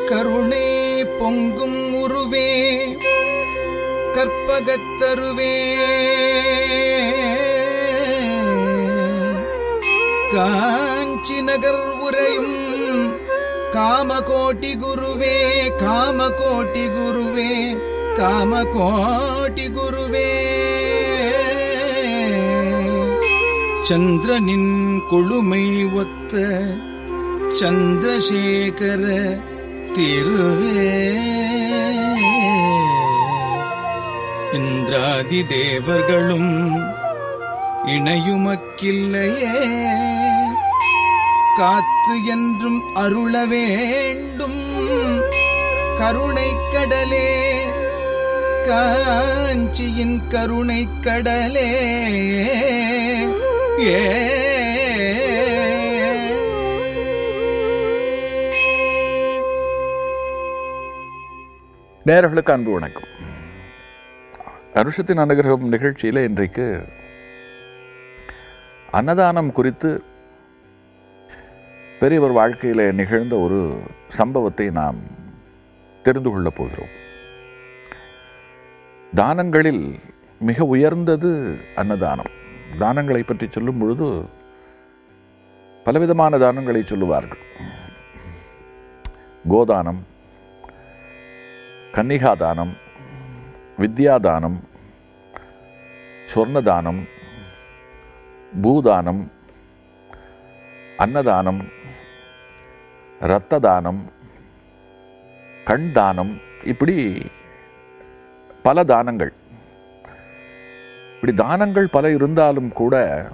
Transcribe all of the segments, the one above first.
கருணை பொங்கும் உருவே கற்பகத்தருவே காஞ்சி நகர் உரையும் காமகோட்டி குருவே காமகோட்டி குருவே காமகோட்டி குருவே சந்திரனின் கொழுமை ஒத்த சந்திரசேகர திருவே இந்திராதி தேவர்களும் இணையுமக்கில்லையே காத்து என்றும் அருள வேண்டும் கருணை கடலே காஞ்சியின் கருணை கடலே ஏ நேயர்களுக்கு அன்பு வணக்கம் அனுஷத்தின் அனுகிரகம் நிகழ்ச்சியில் இன்றைக்கு அன்னதானம் குறித்து பெரியவர் வாழ்க்கையில் நிகழ்ந்த ஒரு சம்பவத்தை நாம் தெரிந்து கொள்ளப் போகிறோம் தானங்களில் மிக உயர்ந்தது அன்னதானம் தானங்களை பற்றி சொல்லும் பொழுது பலவிதமான தானங்களை சொல்லுவார்கள் கோதானம் கன்னிகாதானம் வித்யாதானம் சொர்ணதானம் பூதானம் அன்னதானம் இரத்த தானம் கண் தானம் இப்படி பல தானங்கள் இப்படி தானங்கள் பல இருந்தாலும் கூட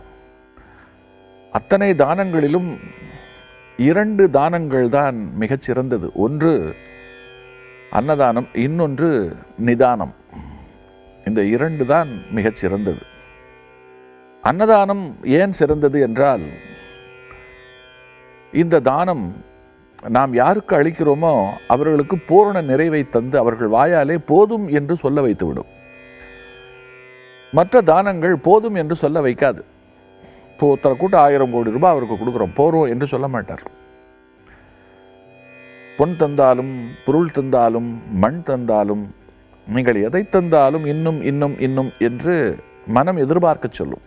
அத்தனை தானங்களிலும் இரண்டு தானங்கள் தான் மிகச்சிறந்தது ஒன்று அன்னதானம் இன்னொன்று நிதானம் இந்த இரண்டு தான் மிகச் சிறந்தது அன்னதானம் ஏன் சிறந்தது என்றால் இந்த தானம் நாம் யாருக்கு அளிக்கிறோமோ அவர்களுக்கு பூரண நிறைவை தந்து அவர்கள் வாயாலே போதும் என்று சொல்ல வைத்துவிடும் மற்ற தானங்கள் போதும் என்று சொல்ல வைக்காது இப்போ ஒருத்தரை கூட்ட ஆயிரம் கோடி ரூபாய் அவருக்கு கொடுக்குறோம் போறோம் என்று சொல்ல மாட்டார் பொன் தந்தாலும் பொருள் தந்தாலும் மண் தந்தாலும் நீங்கள் எதை தந்தாலும் இன்னும் இன்னும் இன்னும் என்று மனம் எதிர்பார்க்க சொல்லும்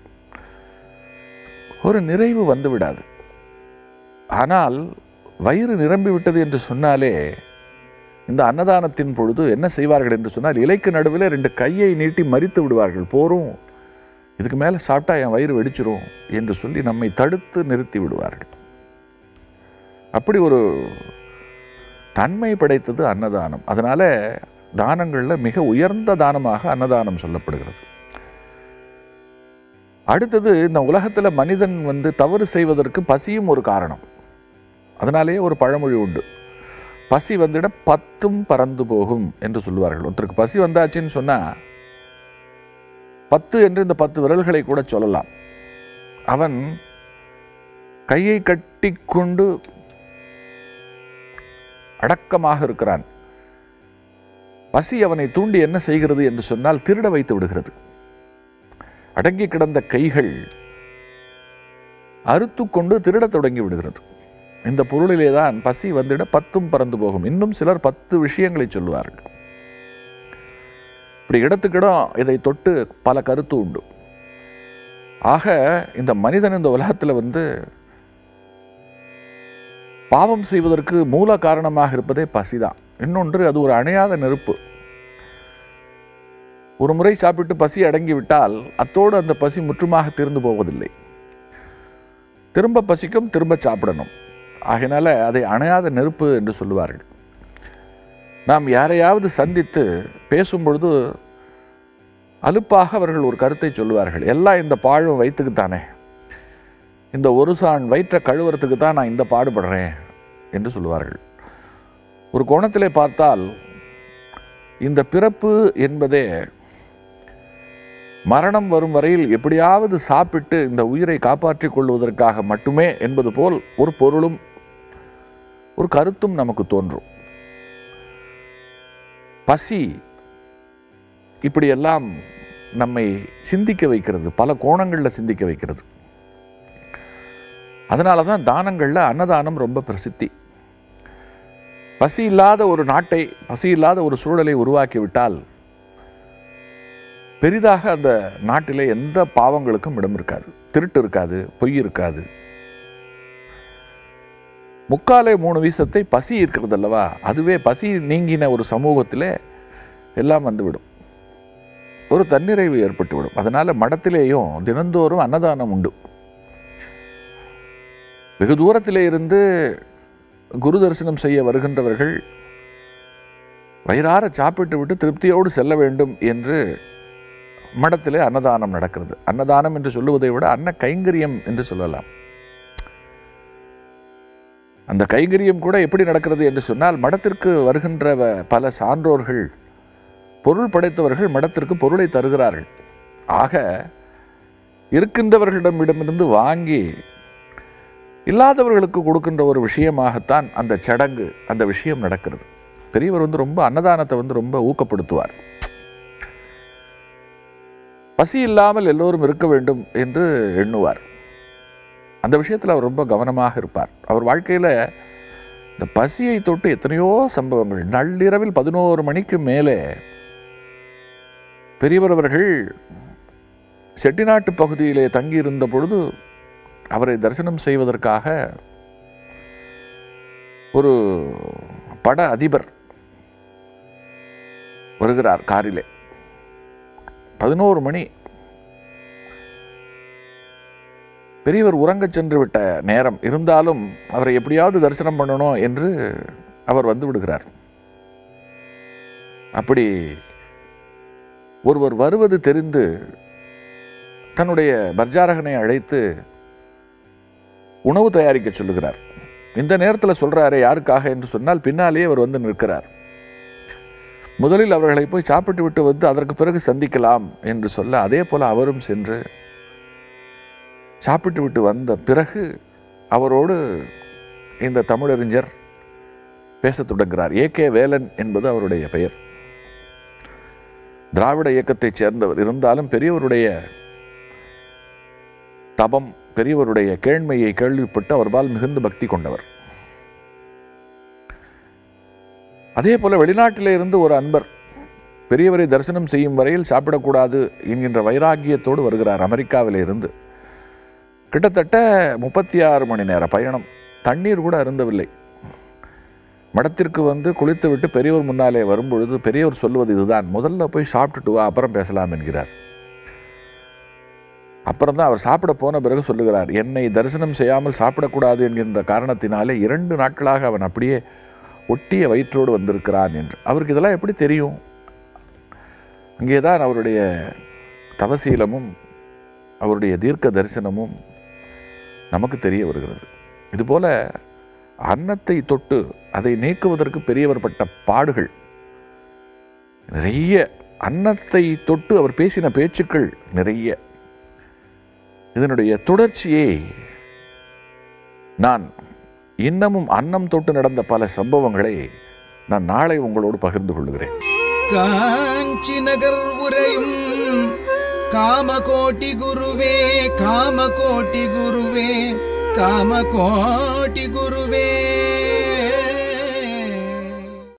ஒரு நிறைவு வந்து விடாது ஆனால் வயிறு நிரம்பி விட்டது என்று சொன்னாலே இந்த அன்னதானத்தின் பொழுது என்ன செய்வார்கள் என்று சொன்னால் இலைக்கு நடுவில் ரெண்டு கையை நீட்டி மறித்து விடுவார்கள் போரும் இதுக்கு மேலே சாப்பிட்டா என் வயிறு வெடிச்சிரும் என்று சொல்லி நம்மை தடுத்து நிறுத்தி விடுவார்கள் அப்படி ஒரு தன்மை படைத்தது அன்னதானம் அதனால தானங்களில் மிக உயர்ந்த தானமாக அன்னதானம் சொல்லப்படுகிறது அடுத்தது இந்த உலகத்தில் மனிதன் வந்து தவறு செய்வதற்கு பசியும் ஒரு காரணம் அதனாலேயே ஒரு பழமொழி உண்டு பசி வந்துட பத்தும் பறந்து போகும் என்று சொல்லுவார்கள் ஒருத்தருக்கு பசி வந்தாச்சுன்னு சொன்னா பத்து என்று இந்த பத்து விரல்களை கூட சொல்லலாம் அவன் கையை கட்டி கொண்டு அடக்கமாக இருக்கிறான் பசி அவனை தூண்டி என்ன செய்கிறது என்று சொன்னால் திருட வைத்து விடுகிறது அடங்கி கிடந்த கைகள் அறுத்து கொண்டு திருடத் தொடங்கி விடுகிறது இந்த பொருளிலே தான் பசி வந்திட பத்தும் பறந்து போகும் இன்னும் சிலர் பத்து விஷயங்களை சொல்லுவார்கள் இப்படி இடத்துக்கிடம் இதை தொட்டு பல கருத்து உண்டு ஆக இந்த மனிதன் இந்த உலகத்தில் வந்து பாவம் செய்வதற்கு மூல காரணமாக இருப்பதே பசிதான் இன்னொன்று அது ஒரு அணையாத நெருப்பு ஒரு முறை சாப்பிட்டு பசி அடங்கி விட்டால் அத்தோடு அந்த பசி முற்றுமாக தீர்ந்து போவதில்லை திரும்ப பசிக்கும் திரும்ப சாப்பிடணும் ஆகையினால அதை அணையாத நெருப்பு என்று சொல்லுவார்கள் நாம் யாரையாவது சந்தித்து பேசும் பொழுது அலுப்பாக அவர்கள் ஒரு கருத்தை சொல்லுவார்கள் எல்லாம் இந்த பாழும் வயிற்றுக்குத்தானே இந்த ஒரு சான் வயிற்றை கழுவுறதுக்கு தான் நான் இந்த பாடுபடுறேன் என்று சொல்லுவார்கள் ஒரு கோணத்திலே பார்த்தால் இந்த பிறப்பு என்பதே மரணம் வரும் வரையில் எப்படியாவது சாப்பிட்டு இந்த உயிரை காப்பாற்றிக் கொள்வதற்காக மட்டுமே என்பது போல் ஒரு பொருளும் ஒரு கருத்தும் நமக்கு தோன்றும் பசி இப்படியெல்லாம் நம்மை சிந்திக்க வைக்கிறது பல கோணங்களில் சிந்திக்க வைக்கிறது அதனால தான் தானங்களில் அன்னதானம் ரொம்ப பிரசித்தி பசி இல்லாத ஒரு நாட்டை பசி இல்லாத ஒரு சூழலை உருவாக்கிவிட்டால் பெரிதாக அந்த நாட்டிலே எந்த பாவங்களுக்கும் இடம் இருக்காது திருட்டு இருக்காது பொய் இருக்காது முக்காலே மூணு வீசத்தை பசி இருக்கிறது அல்லவா அதுவே பசி நீங்கின ஒரு சமூகத்திலே எல்லாம் வந்துவிடும் ஒரு தன்னிறைவு ஏற்பட்டுவிடும் அதனால மடத்திலேயும் தினந்தோறும் அன்னதானம் உண்டு வெகு தூரத்திலே இருந்து குரு தரிசனம் செய்ய வருகின்றவர்கள் வயிறார சாப்பிட்டு விட்டு திருப்தியோடு செல்ல வேண்டும் என்று மடத்திலே அன்னதானம் நடக்கிறது அன்னதானம் என்று சொல்லுவதை விட அன்ன கைங்கரியம் என்று சொல்லலாம் அந்த கைங்கரியம் கூட எப்படி நடக்கிறது என்று சொன்னால் மடத்திற்கு வருகின்ற வ- பல சான்றோர்கள் பொருள் படைத்தவர்கள் மடத்திற்கு பொருளை தருகிறார்கள் ஆக இருக்கின்றவர்களிடமிடமிருந்து வாங்கி இல்லாதவர்களுக்கு கொடுக்கின்ற ஒரு விஷயமாகத்தான் அந்த சடங்கு அந்த விஷயம் நடக்கிறது பெரியவர் வந்து ரொம்ப அன்னதானத்தை வந்து ரொம்ப ஊக்கப்படுத்துவார் பசி இல்லாமல் எல்லோரும் இருக்க வேண்டும் என்று எண்ணுவார் அந்த விஷயத்தில் அவர் ரொம்ப கவனமாக இருப்பார் அவர் வாழ்க்கையில் இந்த பசியை தொட்டு எத்தனையோ சம்பவங்கள் நள்ளிரவில் பதினோரு மணிக்கு மேலே பெரியவர் அவர்கள் செட்டிநாட்டு பகுதியிலே தங்கியிருந்த பொழுது அவரை தரிசனம் செய்வதற்காக ஒரு பட அதிபர் வருகிறார் காரிலே பதினோரு மணி பெரியவர் உறங்கச் சென்று விட்ட நேரம் இருந்தாலும் அவரை எப்படியாவது தரிசனம் பண்ணணும் என்று அவர் வந்து விடுகிறார் அப்படி ஒருவர் வருவது தெரிந்து தன்னுடைய பர்ஜாரகனை அழைத்து உணவு தயாரிக்க சொல்லுகிறார் இந்த நேரத்தில் சொல்றாரே யாருக்காக என்று சொன்னால் பின்னாலேயே அவர் வந்து நிற்கிறார் முதலில் அவர்களை போய் சாப்பிட்டு விட்டு வந்து அதற்கு பிறகு சந்திக்கலாம் என்று சொல்ல அதே போல அவரும் சென்று சாப்பிட்டு விட்டு வந்த பிறகு அவரோடு இந்த தமிழறிஞர் பேசத் தொடங்குகிறார் ஏ கே வேலன் என்பது அவருடைய பெயர் திராவிட இயக்கத்தைச் சேர்ந்தவர் இருந்தாலும் பெரியவருடைய தபம் பெரியவருடைய கேழ்மையை கேள்விப்பட்டு அவர்பால் மிகுந்த பக்தி கொண்டவர் அதே போல வெளிநாட்டிலே இருந்து ஒரு அன்பர் பெரியவரை தரிசனம் செய்யும் வரையில் சாப்பிடக்கூடாது என்கின்ற வைராக்கியத்தோடு வருகிறார் அமெரிக்காவிலே இருந்து கிட்டத்தட்ட முப்பத்தி ஆறு மணி நேர பயணம் தண்ணீர் கூட அருந்தவில்லை மடத்திற்கு வந்து குளித்து விட்டு பெரியவர் முன்னாலே வரும்பொழுது பெரியவர் சொல்வது இதுதான் முதல்ல போய் சாப்பிட்டுட்டு வா அப்புறம் பேசலாம் என்கிறார் அப்புறம் தான் அவர் சாப்பிட போன பிறகு சொல்லுகிறார் என்னை தரிசனம் செய்யாமல் சாப்பிடக்கூடாது என்கின்ற காரணத்தினாலே இரண்டு நாட்களாக அவன் அப்படியே ஒட்டிய வயிற்றோடு வந்திருக்கிறான் என்று அவருக்கு இதெல்லாம் எப்படி தெரியும் அங்கேதான் அவருடைய தவசீலமும் அவருடைய தீர்க்க தரிசனமும் நமக்கு தெரிய வருகிறது இதுபோல அன்னத்தை தொட்டு அதை நீக்குவதற்கு பெரியவர் பட்ட பாடுகள் நிறைய அன்னத்தை தொட்டு அவர் பேசின பேச்சுக்கள் நிறைய இதனுடைய தொடர்ச்சியை நான் இன்னமும் அன்னம் தொட்டு நடந்த பல சம்பவங்களை நான் நாளை உங்களோடு பகிர்ந்து கொள்கிறேன் காஞ்சி நகர் உரையும் காமகோட்டி குருவே காமகோட்டி குருவே காமகோட்டி குருவே